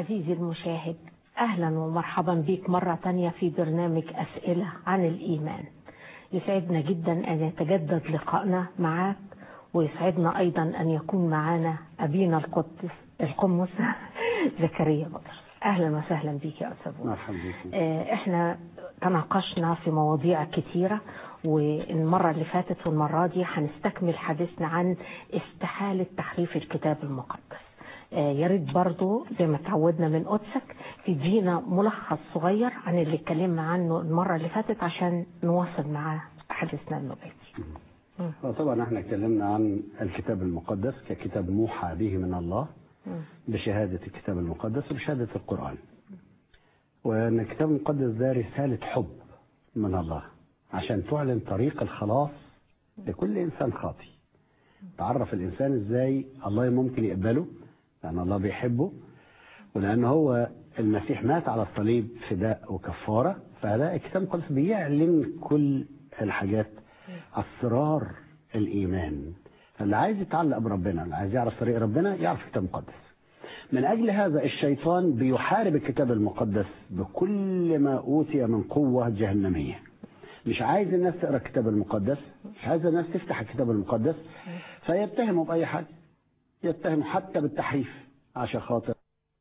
عزيزي المشاهد أهلا ومرحبا بك مرة تانية في برنامج أسئلة عن الإيمان يسعدنا جدا أن يتجدد لقائنا معك ويسعدنا أيضا أن يكون معنا أبينا القدس القمص زكريا بدر أهلا وسهلا بك يا أستاذ بولا. مرحبا بك آه، احنا تناقشنا في مواضيع كتيرة والمرة اللي فاتت والمرة دي هنستكمل حديثنا عن استحالة تحريف الكتاب المقدس آه، يا ريت برضو زي ما تعودنا من قدسك تدينا ملخص صغير عن اللي اتكلمنا عنه المرة اللي فاتت عشان نواصل مع حديثنا النباتي طبعا احنا اتكلمنا عن الكتاب المقدس ككتاب موحى به من الله بشهادة الكتاب المقدس وبشهادة القرآن وأن الكتاب المقدس ده رسالة حب من الله عشان تعلن طريق الخلاص لكل إنسان خاطي تعرف الإنسان إزاي الله ممكن يقبله لأن الله بيحبه ولأن هو المسيح مات على الصليب فداء وكفارة فهذا الكتاب المقدس بيعلن كل الحاجات أسرار الإيمان فاللي عايز يتعلق بربنا اللي عايز يعرف طريق ربنا يعرف الكتاب المقدس من أجل هذا الشيطان بيحارب الكتاب المقدس بكل ما أوتي من قوة جهنمية مش عايز الناس تقرأ الكتاب المقدس مش عايز الناس تفتح الكتاب المقدس فيتهموا بأي حاجة يتهموا حتى بالتحريف عشان خاطر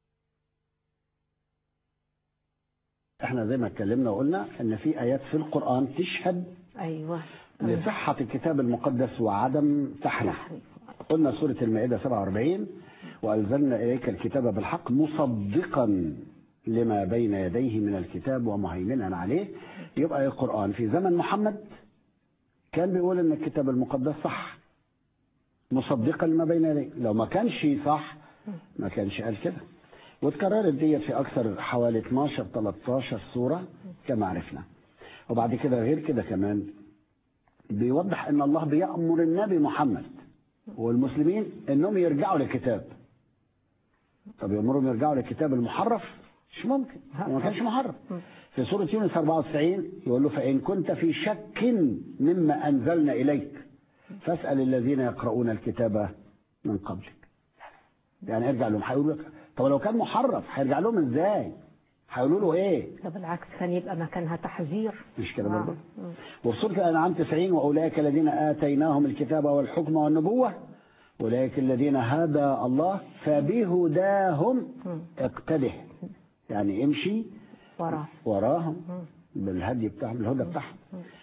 احنا زي ما اتكلمنا وقلنا ان في ايات في القرآن تشهد أيوة لصحة الكتاب المقدس وعدم تحريف تحريف قلنا سورة المائدة 47 وأنزلنا إليك الكتاب بالحق مصدقا لما بين يديه من الكتاب ومهيمنا عليه يبقى القرآن في زمن محمد كان بيقول إن الكتاب المقدس صح مصدقا لما بين يديه لو ما كانش صح ما كانش قال كده واتكررت ديت في أكثر حوالي 12 13 سورة كما عرفنا وبعد كده غير كده كمان بيوضح ان الله بيأمر النبي محمد والمسلمين انهم يرجعوا للكتاب طب يأمرهم يرجعوا للكتاب المحرف مش ممكن هو ما كانش محرف في سورة يونس 94 يقول له فإن كنت في شك مما أنزلنا إليك فاسأل الذين يقرؤون الكتاب من قبلك يعني ارجع لهم هيقولوا لك طب لو كان محرف هيرجع لهم ازاي هيقولوا له ايه ده بالعكس كان يبقى مكانها تحذير مش كده آه. برضه مم. وفي سورة الأنعام 90 وأولئك الذين آتيناهم الكتاب والحكم والنبوة أولئك الذين هدى الله فبهداهم اقتده يعني امشي وراه وراهم بالهدي بتاعهم بالهدى بتاعهم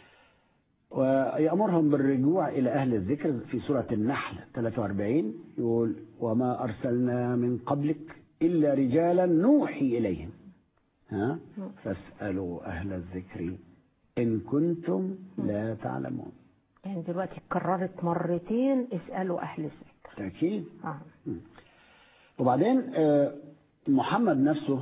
ويأمرهم بالرجوع إلى أهل الذكر في سورة النحل 43 يقول وما أرسلنا من قبلك إلا رجالا نوحي إليهم ها فاسألوا أهل الذكر إن كنتم لا تعلمون يعني دلوقتي اتكررت مرتين اسألوا أهل الذكر تأكيد آه. وبعدين آه، محمد نفسه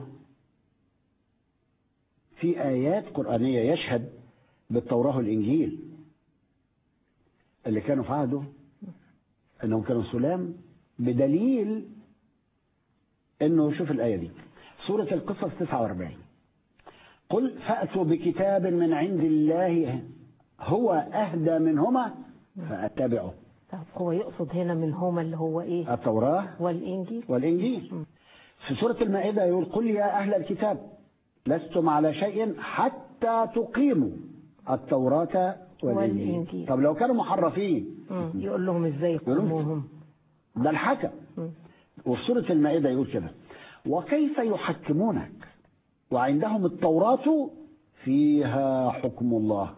في آيات قرآنية يشهد بالتوراة والإنجيل اللي كانوا في عهده أنهم كانوا سلام بدليل أنه شوف الآية دي سورة القصص 49 قل فأتوا بكتاب من عند الله هو أهدى منهما فأتبعه طب هو يقصد هنا من هما اللي هو ايه التوراة والإنجيل والإنجيل في سورة المائدة يقول قل يا أهل الكتاب لستم على شيء حتى تقيموا التوراة والإنجيل والإنجيل. طب لو كانوا محرفين مم. يقول لهم ازاي يقول لهم- يقوموهم ده الحكم مم. وفي سورة المائدة يقول كده وكيف يحكمونك وعندهم التوراة فيها حكم الله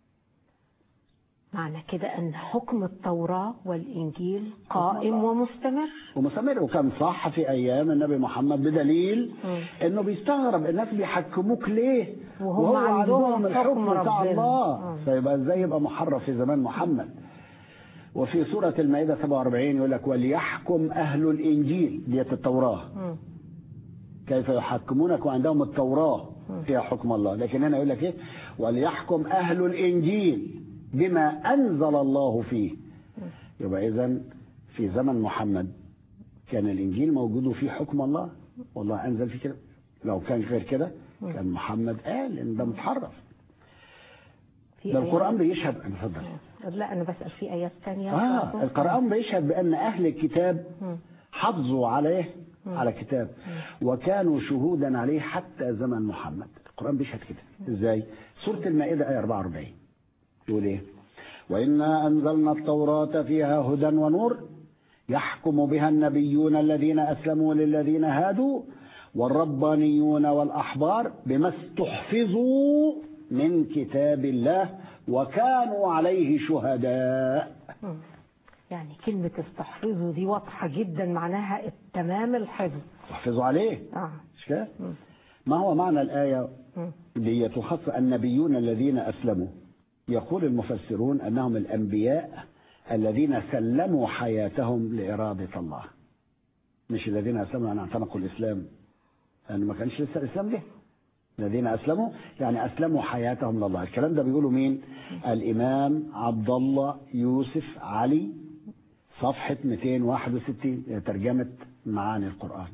معنى كده أن حكم التوراة والإنجيل قائم ومستمر ومستمر وكان صح في ايام النبي محمد بدليل مم. انه بيستغرب الناس بيحكموك ليه وهم وهو عندهم الحكم حكم بتاع ربنا. الله مم. فيبقى ازاي يبقى محرف في زمان محمد وفي سورة المائدة 47 يقول لك وليحكم أهل الإنجيل ديت التوراة مم. كيف يحكمونك وعندهم التوراة فيها حكم الله لكن هنا يقول لك إيه وليحكم أهل الإنجيل بما أنزل الله فيه يبقى إذا في زمن محمد كان الإنجيل موجود وفيه حكم الله والله أنزل فيه كده لو كان غير كده كان محمد قال إن ده متحرف في ده آيات- القرآن بيشهد اتفضل لا أنا بسأل في آيات تانية آه القرآن بيشهد بأن أهل الكتاب مم. حافظوا عليه على كتاب وكانوا شهودا عليه حتى زمن محمد القرآن بيشهد كده ازاي سورة المائدة آية 44 يقول ايه وإنا أنزلنا التوراة فيها هدى ونور يحكم بها النبيون الذين أسلموا للذين هادوا والربانيون والأحبار بما استحفظوا من كتاب الله وكانوا عليه شهداء مم. يعني كلمة استحفظوا دي واضحة جدا معناها تمام الحفظ استحفظوا عليه آه. مش كده؟ مم. ما هو معنى الآية مم. اللي تخص النبيون الذين أسلموا يقول المفسرون أنهم الأنبياء الذين سلموا حياتهم لإرادة الله مش الذين أسلموا أن اعتنقوا الإسلام لأن ما كانش لسه الإسلام جه الذين أسلموا يعني أسلموا حياتهم لله الكلام ده بيقوله مين الإمام عبد الله يوسف علي صفحة 261 ترجمة معاني القرآن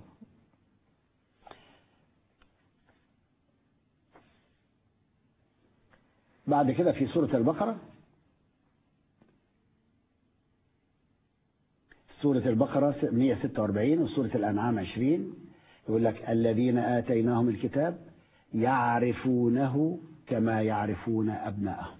بعد كده في سورة البقرة سورة البقرة 146 وسورة الأنعام 20 يقول لك الذين آتيناهم الكتاب يعرفونه كما يعرفون أبناءهم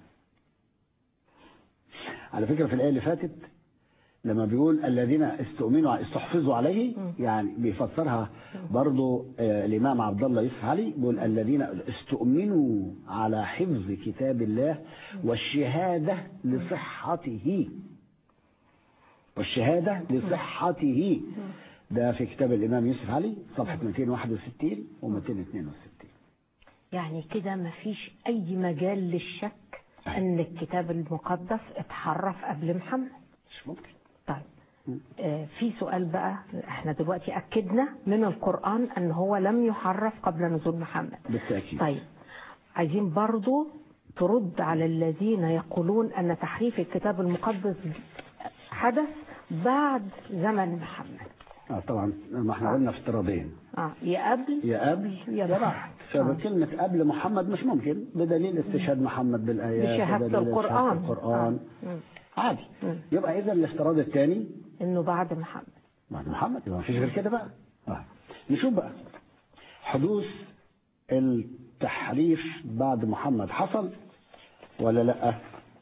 على فكرة في الآية اللي فاتت لما بيقول الذين استؤمنوا استحفظوا عليه يعني بيفسرها برضو آه، الإمام عبد الله يوسف علي بيقول الذين استؤمنوا على حفظ كتاب الله والشهادة لصحته والشهادة لصحته ده في كتاب الإمام يوسف علي صفحة 261 و 262 يعني كده ما فيش أي مجال للشك أن الكتاب المقدس اتحرف قبل محمد مش ممكن طيب آه، في سؤال بقى احنا دلوقتي أكدنا من القرآن أن هو لم يحرف قبل نزول محمد بالتأكيد طيب عايزين برضو ترد على الذين يقولون أن تحريف الكتاب المقدس حدث بعد زمن محمد آه طبعا ما احنا قلنا افتراضين اه يا قبل يا قبل يا بعد فكلمة قبل محمد مش ممكن بدليل استشهاد محمد بالآيات بشهادة بدليل القرآن. شهادة القرآن آه. مم. عادي مم. يبقى إذا الافتراض الثاني انه بعد محمد بعد محمد يبقى مفيش غير كده بقى آه. نشوف بقى حدوث التحريف بعد محمد حصل ولا لا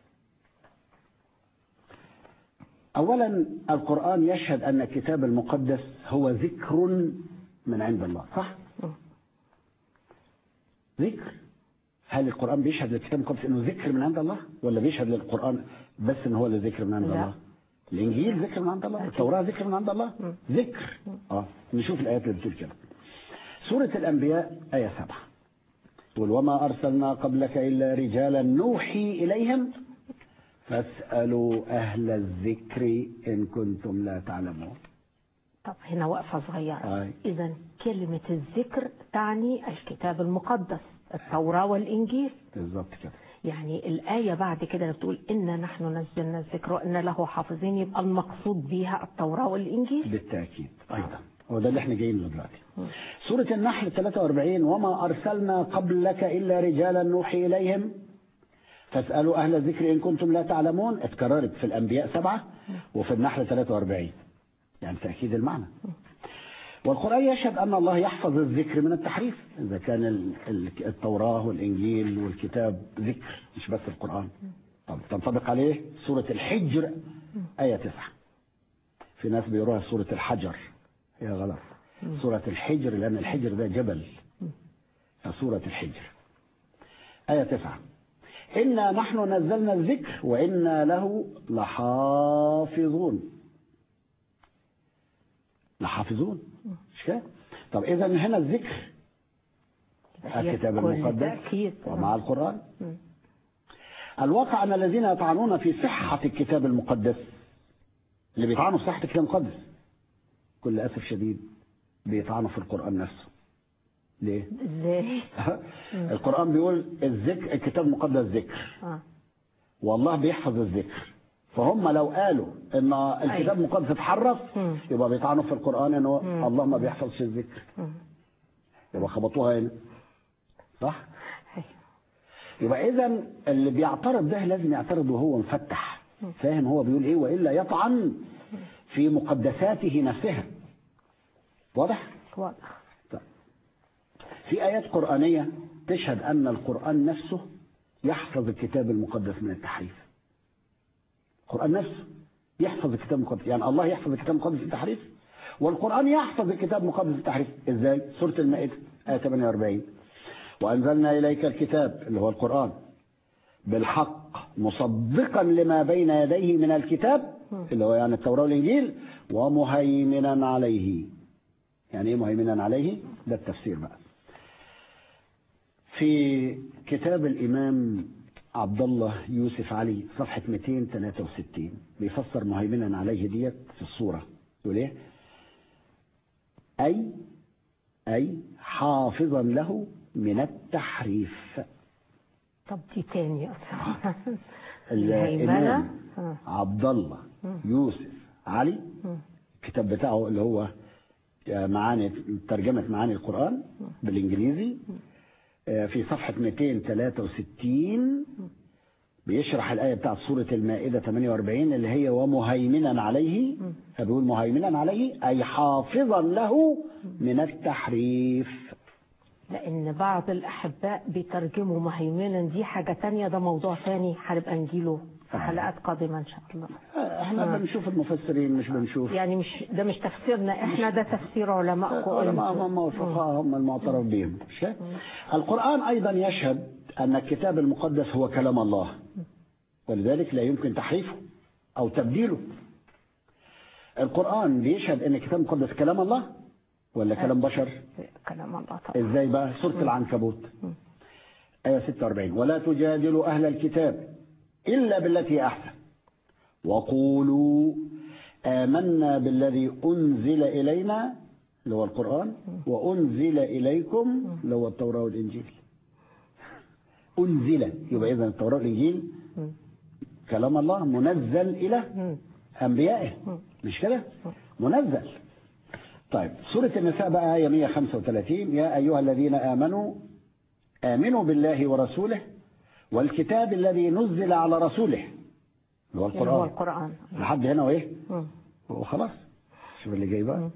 اولا القران يشهد ان الكتاب المقدس هو ذكر من عند الله صح مم. ذكر هل القران بيشهد للكتاب المقدس انه ذكر من عند الله ولا بيشهد للقران بس ان هو اللي ذكر من عند لا. الله الانجيل ذكر من عند الله التوراه ذكر من عند الله مم. ذكر اه نشوف الايات اللي بتقول كده سوره الانبياء ايه سبعة تقول وما ارسلنا قبلك الا رجالا نوحي اليهم فاسالوا اهل الذكر ان كنتم لا تعلمون طب هنا وقفة صغيرة أي. إذا كلمة الذكر تعني الكتاب المقدس التوراة والإنجيل بالظبط كده يعني الآية بعد كده بتقول إنا نحن نزلنا الذكر وإن له حافظين يبقى المقصود بها التوراة والإنجيل بالتأكيد أيضا هو ده اللي احنا جايين له دلوقتي سورة النحل 43 وما أرسلنا قبلك إلا رجالا نوحي إليهم فاسألوا أهل الذكر إن كنتم لا تعلمون اتكررت في الأنبياء سبعة وفي النحل 43 يعني تأكيد المعنى والقرآن يشهد أن الله يحفظ الذكر من التحريف إذا كان ال- ال- التوراة والإنجيل والكتاب ذكر مش بس القرآن طب تنطبق عليه سورة الحجر آية تسعة في ناس بيقروها سورة الحجر هي غلط سورة الحجر لأن الحجر ده جبل فسورة الحجر آية تسعة إنا نحن نزلنا الذكر وإنا له لحافظون لحافظون مش كده؟ طب إذا هنا الذكر هي الكتاب بكل المقدس تأكيد. ومع القرآن مم. الواقع أن الذين يطعنون في صحة الكتاب المقدس اللي بيطعنوا في صحة الكتاب المقدس كل أسف شديد بيطعنوا في القرآن نفسه ليه؟ ازاي؟ القرآن بيقول الذكر الكتاب المقدس ذكر اه والله بيحفظ الذكر فهم لو قالوا ان الكتاب المقدس اتحرف مم. يبقى بيطعنوا في القرآن انه الله ما بيحفظش الذكر مم. يبقى خبطوها هنا صح؟ أيوة. يبقى اذا اللي بيعترض ده لازم يعترض وهو مفتح فاهم هو بيقول ايه والا يطعن في مقدساته نفسها واضح؟ واضح طيب. في آيات قرآنية تشهد أن القرآن نفسه يحفظ الكتاب المقدس من التحريف القرآن نفسه يحفظ الكتاب المقدس يعني الله يحفظ الكتاب المقدس من التحريف والقرآن يحفظ الكتاب المقدس من التحريف ازاي سورة المائدة آية 48 وأنزلنا إليك الكتاب اللي هو القرآن بالحق مصدقا لما بين يديه من الكتاب اللي هو يعني التوراة والإنجيل ومهيمنا عليه يعني ايه مهيمنا عليه ده التفسير بقى في كتاب الإمام عبد الله يوسف علي صفحة 263 بيفسر مهيمنا عليه ديت في الصورة يقول ايه أي أي حافظا له من التحريف طب دي تاني يا أستاذ الإمام الهيمنة آه. عبد الله يوسف علي الكتاب بتاعه اللي هو معاني ترجمة معاني القرآن بالإنجليزي آه، في صفحة 263 بيشرح الآية بتاعت سورة المائدة 48 اللي هي ومهيمنا عليه فبيقول مهيمنا عليه أي حافظا له من التحريف لأن بعض الأحباء بيترجموا مهيمنا دي حاجة تانية ده موضوع تاني هنبقى نجيله في حلقات قادمة إن شاء الله آه، احنا بنشوف المفسرين مش بنشوف يعني مش ده مش تفسيرنا احنا ده تفسير علمائكم علماء انتم. هم الفقهاء هم المعترف بهم مش كده؟ القرآن أيضا يشهد أن الكتاب المقدس هو كلام الله ولذلك لا يمكن تحريفه أو تبديله القرآن بيشهد أن الكتاب المقدس كلام الله ولا كلام بشر كلام الله طبعا ازاي بقى سورة العنكبوت آية 46 ولا تجادلوا أهل الكتاب إلا بالتي هي أحسن وقولوا آمنا بالذي أنزل إلينا اللي هو القرآن وأنزل إليكم اللي هو التوراة والإنجيل أنزل يبقى إذا التوراة والإنجيل كلام الله منزل إلى أنبيائه مش كده منزل طيب سورة النساء بقى آية 135 يا أيها الذين آمنوا آمنوا بالله ورسوله والكتاب الذي نزل على رسوله اللي هو اللي هو القرآن القرآن لحد هنا وإيه مم. وخلاص شوف اللي جاي بقى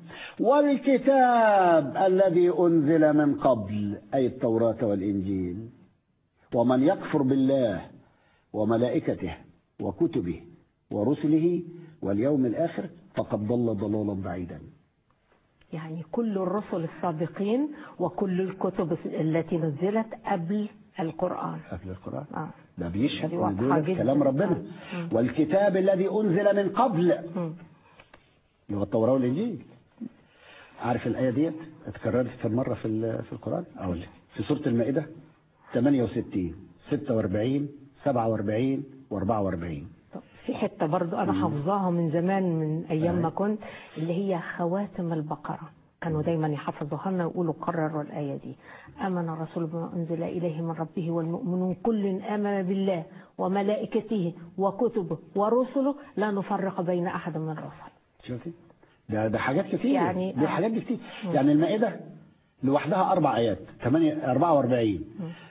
والكتاب الذي أنزل من قبل أي التوراة والإنجيل ومن يكفر بالله وملائكته وكتبه ورسله واليوم الآخر فقد ضل ضلالا بعيدا يعني كل الرسل السابقين وكل الكتب التي نزلت قبل القرآن قبل القرآن آه. ده بيشهد دي ان واضحة دول جدا. كلام ربنا مم. والكتاب الذي انزل من قبل مم. اللي هو التوراه والانجيل عارف الايه ديت اتكررت كم مره في ال- في القران اقول لك في سوره المائده 68 46 47 و44 طب في حتة برضو أنا حافظاها من زمان من أيام ما أي. كنت اللي هي خواتم البقرة كانوا دايما يحفظوها لنا ويقولوا قرروا الآية دي آمن الرسول بما أنزل إليه من ربه والمؤمنون كل آمن بالله وملائكته وكتبه ورسله لا نفرق بين أحد من الرسل شوفي ده ده حاجات كتير يعني- دي آه. حاجات كتير يعني المائده لوحدها اربع ايات 8 44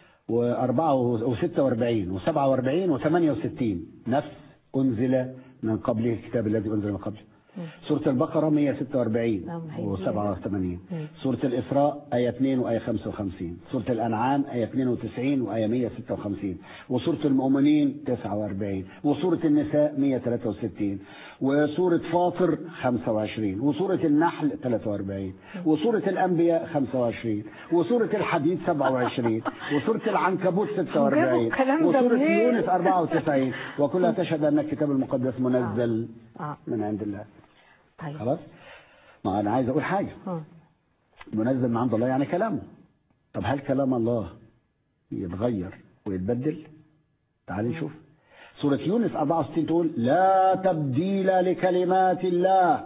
و4 و46 و47 و68 نفس انزل من قبله الكتاب الذي انزل من قبله سورة البقرة 146 نعم، هي و87 مم. سورة الإسراء آية 2 وآية 55 سورة الأنعام آية 92 وآية 156 وسورة المؤمنين 49 وسورة النساء 163 وسورة فاطر 25 وسورة النحل 43 وسورة الأنبياء 25 وسورة الحديد 27 وسورة العنكبوت 46 جابوا الكلام ده وسورة منين؟ يونس 94 وكلها تشهد أن الكتاب المقدس منزل آه. من عند الله طيب خلاص ما انا عايز اقول حاجه آه. منزل من عند الله يعني كلامه طب هل كلام الله يتغير ويتبدل تعال نشوف سورة يونس 64 تقول لا تبديل لكلمات الله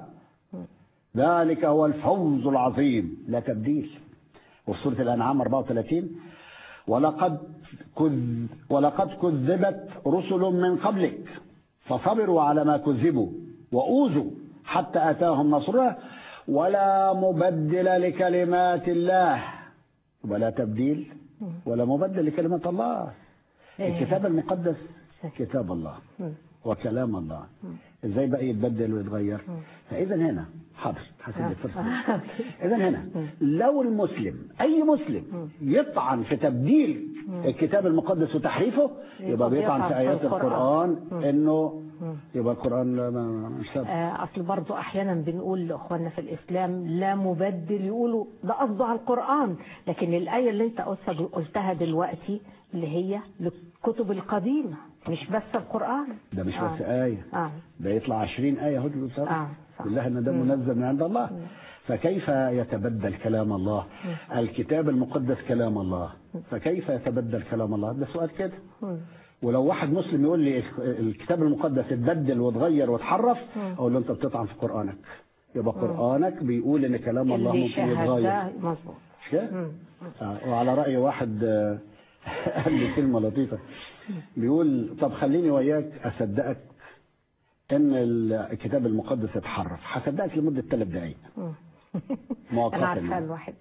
ذلك هو الفوز العظيم لا تبديل وفي سورة الأنعام 34 ولقد كذ ولقد كذبت رسل من قبلك فصبروا على ما كذبوا وأوذوا حتى أتاهم نصرنا ولا مبدل لكلمات الله ولا تبديل ولا مبدل لكلمات الله إيه. الكتاب المقدس كتاب الله مم. وكلام الله ازاي بقى يتبدل ويتغير فاذا هنا حاضر هسيب الفرصه اذا هنا لو المسلم اي مسلم يطعن في تبديل الكتاب المقدس وتحريفه يبقى بيطعن في ايات القران انه يبقى القران لا- ما- مش ثابت آه، اصل برضو احيانا بنقول لاخواننا في الاسلام لا مبدل يقولوا ده قصده على القران لكن الايه اللي انت قلت- قلتها دلوقتي اللي هي للكتب القديمه مش بس القران ده مش آه. بس ايه اه ده يطلع 20 آية هو اللي آه، صح. كلها ان ده منزل من عند الله فكيف يتبدل كلام الله الكتاب المقدس كلام الله فكيف يتبدل كلام الله ده سؤال كده مم. ولو واحد مسلم يقول لي الكتاب المقدس اتبدل واتغير واتحرف اقول له انت بتطعن في قرانك يبقى قرانك بيقول ان كلام الله اللي ممكن شاهد يتغير ده مظبوط مش كده؟ مم. آه، وعلى رأي واحد آه، قال لي كلمة لطيفة بيقول طب خليني وياك أصدقك إن الكتاب المقدس اتحرف هصدقك لمدة ثلاث دقايق مم. مؤقتا انا عارفه يعني. الواحد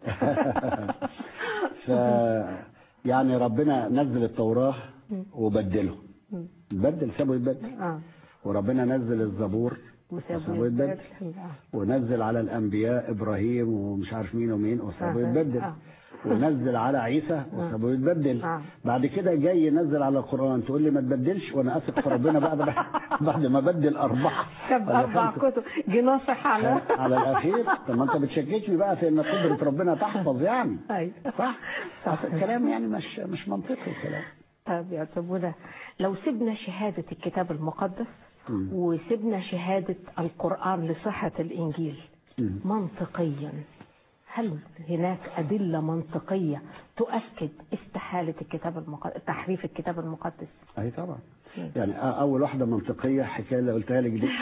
ف يعني ربنا نزل التوراة وبدله بدل سابه يتبدل اه وربنا نزل الزبور وسابه وسابه يتبدل يتبدل. آه. ونزل على الانبياء ابراهيم ومش عارف مين ومين وسابه آه. يتبدل آه. ونزل على عيسى وسابه يتبدل آه. بعد كده جاي ينزل على القران تقول لي ما تبدلش وانا اثق في ربنا بعد بعد ما بدل اربعه ساب ولا اربع خمسة. كتب جه ناصح على على الاخير طب ما انت بتشككني بقى في ان قدره ربنا تحفظ يعني ايوه صح صح. أصل الكلام يعني مش مش منطقي الكلام طب يا سبونا لو سيبنا شهادة الكتاب المقدس مم. وسيبنا شهادة القرآن لصحة الإنجيل مم. منطقيا هل هناك أدلة منطقية تؤكد استحالة الكتاب المقدس تحريف الكتاب المقدس اي طبعا مم. يعني أ- اول واحده منطقيه حكايه اللي قلتها لك دي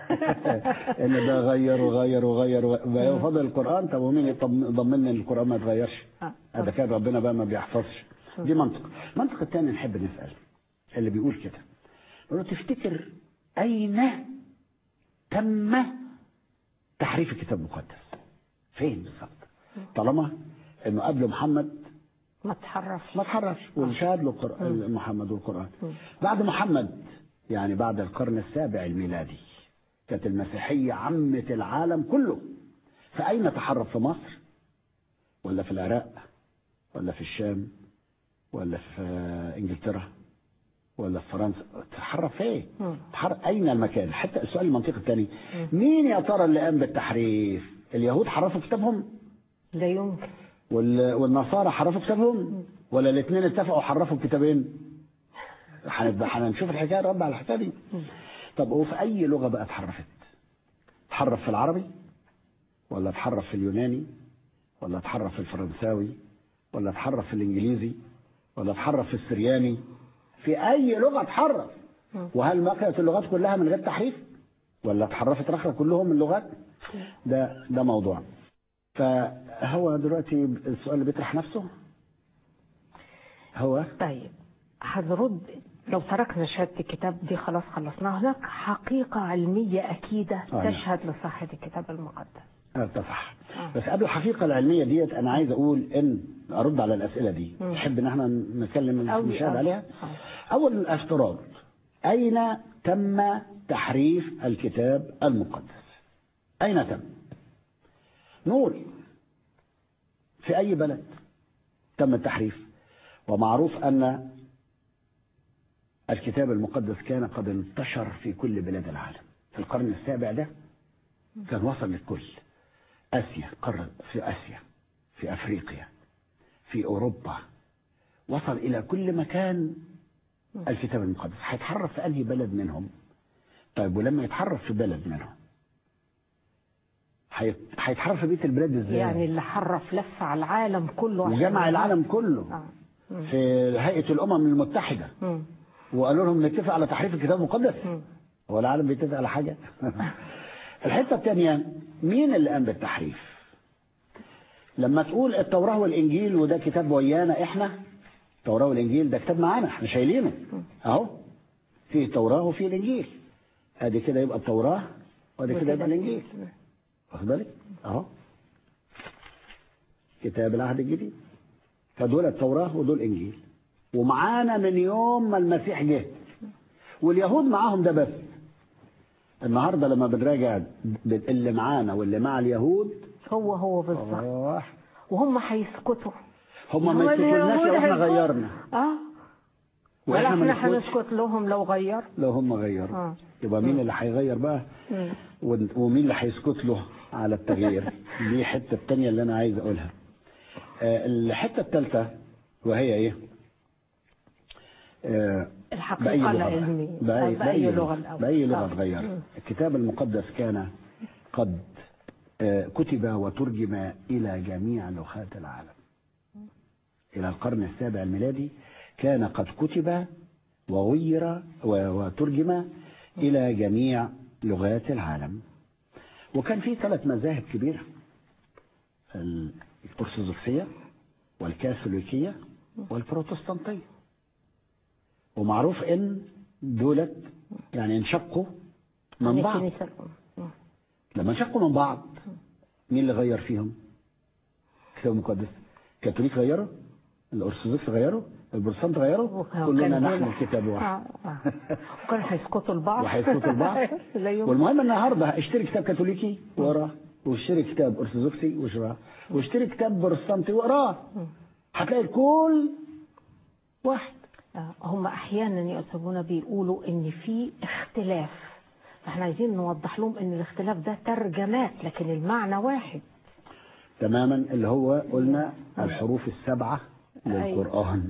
ان ده غير وغير وغير و- بقى فضل القران طب ومين يطم- ضمن ان القران ما اتغيرش آه. هذا كان ربنا بقى ما بيحفظش دي منطق المنطق الثاني نحب نسال اللي بيقول كده يقول له تفتكر اين تم تحريف الكتاب المقدس فين بالظبط طالما انه قبل محمد ما تحرفش ما تحرفش وشهد له القرآن محمد والقرآن بعد محمد يعني بعد القرن السابع الميلادي كانت المسيحية عمة العالم كله فأين تحرف في مصر ولا في العراق ولا في الشام ولا في إنجلترا ولا في فرنسا تحرف فين مم. تحرف أين المكان حتى السؤال المنطقي الثاني مين يا ترى اللي قام بالتحريف اليهود حرفوا كتابهم لا يمكن وال- والنصارى حرفوا كتابهم ولا الاثنين اتفقوا حرفوا الكتابين هنبقى هنشوف الحكايه رد على الحكايه دي طب وفي اي لغه بقى اتحرفت اتحرف في العربي ولا اتحرف في اليوناني ولا اتحرف في الفرنساوي ولا اتحرف في الانجليزي ولا اتحرف في السرياني في اي لغه اتحرف وهل بقيت اللغات كلها من غير تحريف ولا اتحرفت الاخرى كلهم من اللغات ده ده موضوع فهو دلوقتي السؤال اللي بيطرح نفسه هو طيب هنرد لو تركنا شهادة الكتاب دي خلاص خلصناها هناك حقيقة علمية أكيدة نعم. تشهد لصحة الكتاب المقدس آه، ده صح آه. بس قبل الحقيقه العلميه ديت انا عايز اقول ان ارد على الاسئله دي مم. تحب ان احنا نتكلم أوي نشاهد أوي. عليها آه. اول الافتراض اين تم تحريف الكتاب المقدس اين تم نقول في اي بلد تم التحريف ومعروف ان الكتاب المقدس كان قد انتشر في كل بلاد العالم في القرن السابع ده كان وصل للكل اسيا قاره في اسيا في افريقيا في اوروبا وصل الى كل مكان الكتاب المقدس هيتحرف في انهي بلد منهم طيب ولما يتحرف في بلد منهم هيت- هيتحرف في بيت البلاد ازاي يعني اللي حرف لف على العالم كله عشان وجمع العالم كله آه. مم. في هيئه الامم المتحده مم. وقالوا لهم نتفق على تحريف الكتاب المقدس مم. هو العالم بيتفق على حاجه الحته الثانيه مين اللي قام بالتحريف لما تقول التوراه والانجيل وده كتاب ويانا احنا التوراه والانجيل ده كتاب معانا احنا شايلينه اهو فيه التوراه وفيه الانجيل ادي كده يبقى التوراه وادي كده يبقى الانجيل واخد بالك اهو كتاب العهد الجديد فدول التوراه ودول انجيل ومعانا من يوم ما المسيح جه واليهود معاهم ده بس النهارده لما بنراجع ب- اللي معانا واللي مع اليهود هو هو بالظبط آه، وهم هيسكتوا هم ما يسكتولناش لو احنا اليهود غيرنا اه ولا واحنا ما احنا نسكتش هنسكت لهم لو غير لو هم غيروا اه يبقى مين اللي هيغير بقى مم. ون- ومين اللي هيسكت له على التغيير دي الحته الثانيه اللي انا عايز اقولها آه، الحته الثالثه وهي ايه آه، الحقيقة بأي لغة العلمية بأي, آه، بأي لغة الأول بأي لغة آه. اتغير مم. الكتاب المقدس كان قد آه، كتب وترجم إلى جميع لغات العالم إلى القرن السابع الميلادي كان قد كتب وغير و- وترجم إلى جميع لغات العالم وكان في ثلاث مذاهب كبيرة الأرثوذكسية والكاثوليكية والبروتستانتية ومعروف ان دولت يعني انشقوا من بعض الكنيسة الأم مم. لما انشقوا من بعض مين اللي غير فيهم؟ الكتاب المقدس الكاثوليك غيروا الارثوذكس غيروا البروتستانت غيروا وكان كلنا دول- نحمل كتاب واحد آه، آه. وكانوا هيسكتوا البعض وهيسكتوا البعض زيهم. والمهم النهارده اشتري كتاب كاثوليكي واقراه واشتري كتاب ارثوذكسي واقراه واشتري كتاب بروتستانتي واقراه هتلاقي الكل واحد آه، هم احيانا يعتبرون بيقولوا ان في اختلاف فاحنا عايزين نوضح لهم ان الاختلاف ده ترجمات لكن المعنى واحد تماما اللي هو قلنا الحروف السبعه للقران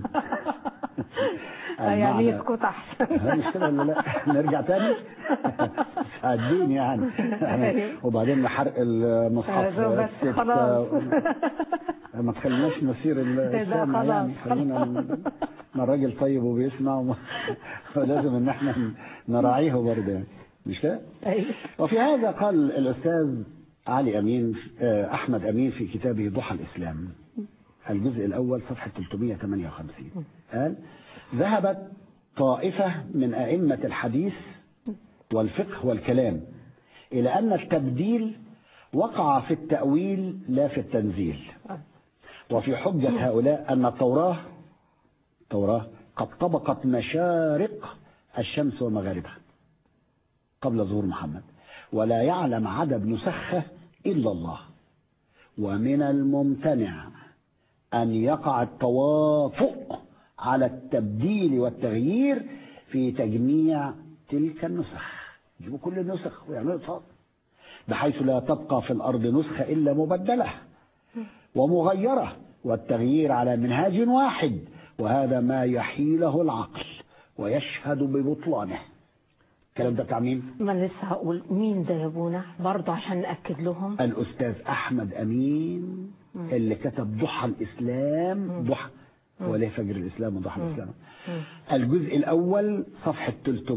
آه، يعني المعنى- يسكت احسن ها، مش كده ولا لا نرجع تاني ساعدين يعني أيوه. وبعدين نحرق المصحف آه، بس الستة. خلاص. ما تخليناش نصير ده السامع خلاص، يعني خلينا ن- ما الراجل طيب وبيسمع وما- فلازم ان احنا نراعيه برضه يعني مش كده؟ أيوه. وفي هذا قال الاستاذ علي امين آه، احمد امين في كتابه ضحى الاسلام الجزء الاول صفحه 358 قال ذهبت طائفه من ائمه الحديث والفقه والكلام الى ان التبديل وقع في التاويل لا في التنزيل وفي حجه هؤلاء ان التوراه التوراه قد طبقت مشارق الشمس ومغاربها قبل ظهور محمد ولا يعلم عدد نسخه الا الله ومن الممتنع ان يقع التواطؤ على التبديل والتغيير في تجميع تلك النسخ يجيبوا كل النسخ ويعملوا اتصال بحيث لا تبقى في الارض نسخه الا مبدله ومغيره والتغيير على منهاج واحد وهذا ما يحيله العقل ويشهد ببطلانه الكلام ده بتاع مين؟ ما أنا لسه هقول مين ده يا ابونا برضه عشان ناكد لهم الاستاذ احمد امين اللي كتب ضحى الاسلام ضحى هو ليه فجر الاسلام وضحى الاسلام الجزء الاول صفحه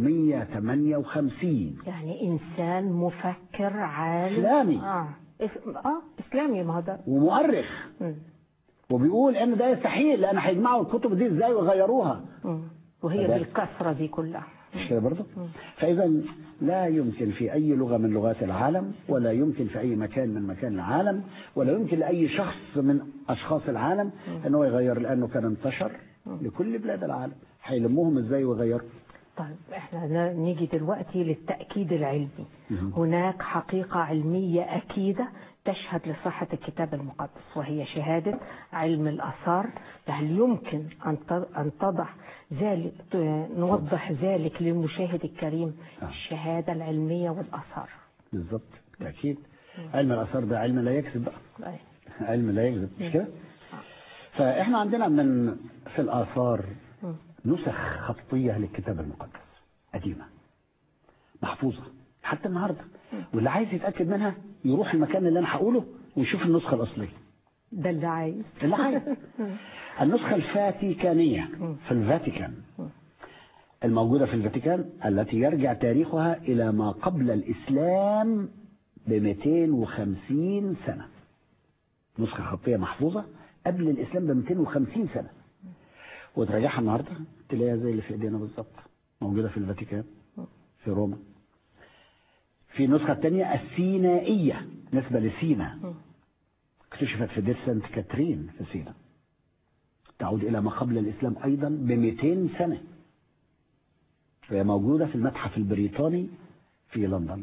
358 يعني انسان مفكر عالم إسلامي. اه إس- اه اسلامي ما هو ده ومؤرخ مم. وبيقول ان ده يستحيل لان هيجمعوا الكتب دي ازاي ويغيروها مم. وهي فده- بالكثره دي كلها مش كده برضه؟ فاذا لا يمكن في اي لغه من لغات العالم ولا يمكن في اي مكان من مكان العالم ولا يمكن لاي شخص من اشخاص العالم ان هو يغير لانه كان انتشر لكل بلاد العالم هيلموهم ازاي ويغيروا؟ طيب احنا ن- نيجي دلوقتي للتأكيد العلمي مهم. هناك حقيقة علمية أكيدة تشهد لصحة الكتاب المقدس وهي شهادة علم الآثار فهل يمكن أن ت- أن تضع ذلك ت- نوضح ذلك للمشاهد الكريم آه. الشهادة العلمية والآثار بالظبط بالتاكيد علم الاثار ده علم لا يكذب بقى أي. علم لا يكذب مش كده؟ فاحنا عندنا من في الاثار مم. نسخ خطيه للكتاب المقدس قديمه محفوظه حتى النهارده واللي عايز يتاكد منها يروح المكان اللي انا هقوله ويشوف النسخه الاصليه ده اللي عايز اللي عايز النسخه الفاتيكانيه في الفاتيكان الموجوده في الفاتيكان التي يرجع تاريخها الى ما قبل الاسلام ب 250 سنه نسخه خطيه محفوظه قبل الاسلام ب 250 سنه وتراجعها النهارده تلاقيها زي اللي في ايدينا بالظبط موجوده في الفاتيكان في روما في النسخه الثانيه السينائيه نسبه لسينا اكتشفت في دير سانت كاترين في سينا تعود الى ما قبل الاسلام ايضا ب 200 سنه وهي موجوده في المتحف البريطاني في لندن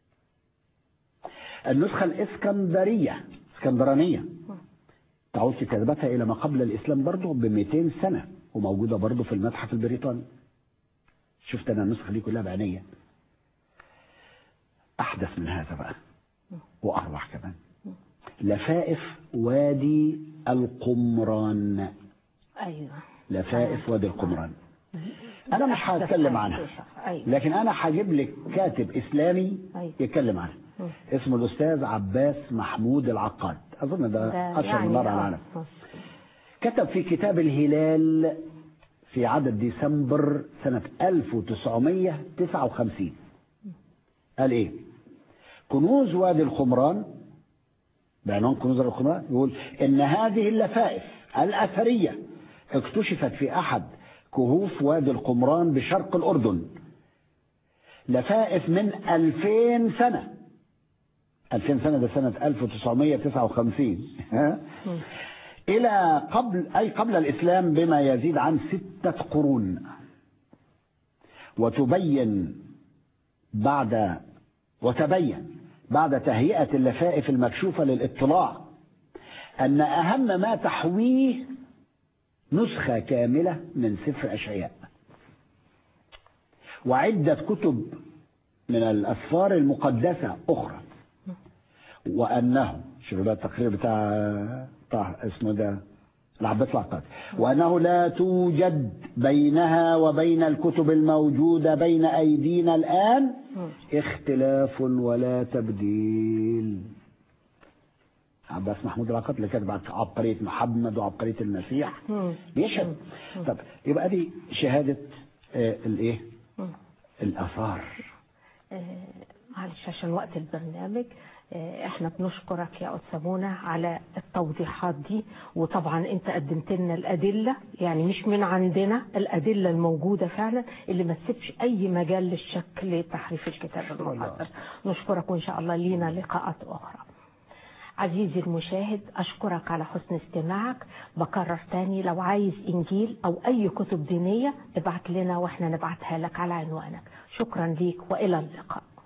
النسخة الإسكندرية اسكندرانية تعود كتابتها إلى ما قبل الإسلام برضه ب 200 سنة وموجودة برضه في المتحف البريطاني شفت أنا النسخة دي كلها بعينيا أحدث من هذا بقى وأروع كمان لفائف وادي القمران ايوه لفائف وادي القمران أنا مش أحدث هتكلم حاجة عنها اكتشف. ايوه لكن أنا هجيب لك كاتب إسلامي أيوة. يتكلم عنها اسمه الأستاذ عباس محمود العقاد أظن ده ده أشهر من نار على العالم آه. كتب في كتاب الهلال في عدد ديسمبر سنة 1959 قال ايه كنوز وادي الخمران بعنوان كنوز وادي الخمران يقول ان هذه اللفائف الاثرية اكتشفت في احد كهوف وادي القمران بشرق الاردن لفائف من 2000 سنة 2000 سنة ده سنة 1959 ها إلى قبل أي قبل الإسلام بما يزيد عن ستة قرون وتبين بعد وتبين بعد تهيئة اللفائف المكشوفة للاطلاع أن أهم ما تحويه نسخة كاملة من سفر أشعياء وعدة كتب من الأسفار المقدسة أخرى وأنه شوف بقى التقرير بتاع بتاع اسمه ده العباس العقاد وأنه لا توجد بينها وبين الكتب الموجودة بين أيدينا الآن اختلاف ولا تبديل عباس محمود العقاد اللي كاتب عن عبقرية محمد وعبقرية المسيح مم. بيشهد طب يبقى دي شهادة آه، الايه مم. الآثار آه، معلش عشان وقت البرنامج آه، احنا بنشكرك يا أستاذ منى على التوضيحات دي وطبعا انت قدمت لنا الأدلة يعني مش من عندنا الأدلة الموجودة فعلا اللي ما تسيبش أي مجال للشك لتحريف الكتاب المقدس نشكرك وإن شاء الله لينا لقاءات أخرى عزيزي المشاهد أشكرك على حسن استماعك بكرر تاني لو عايز إنجيل أو أي كتب دينية ابعت لنا وإحنا نبعتها لك على عنوانك شكرا ليك وإلى اللقاء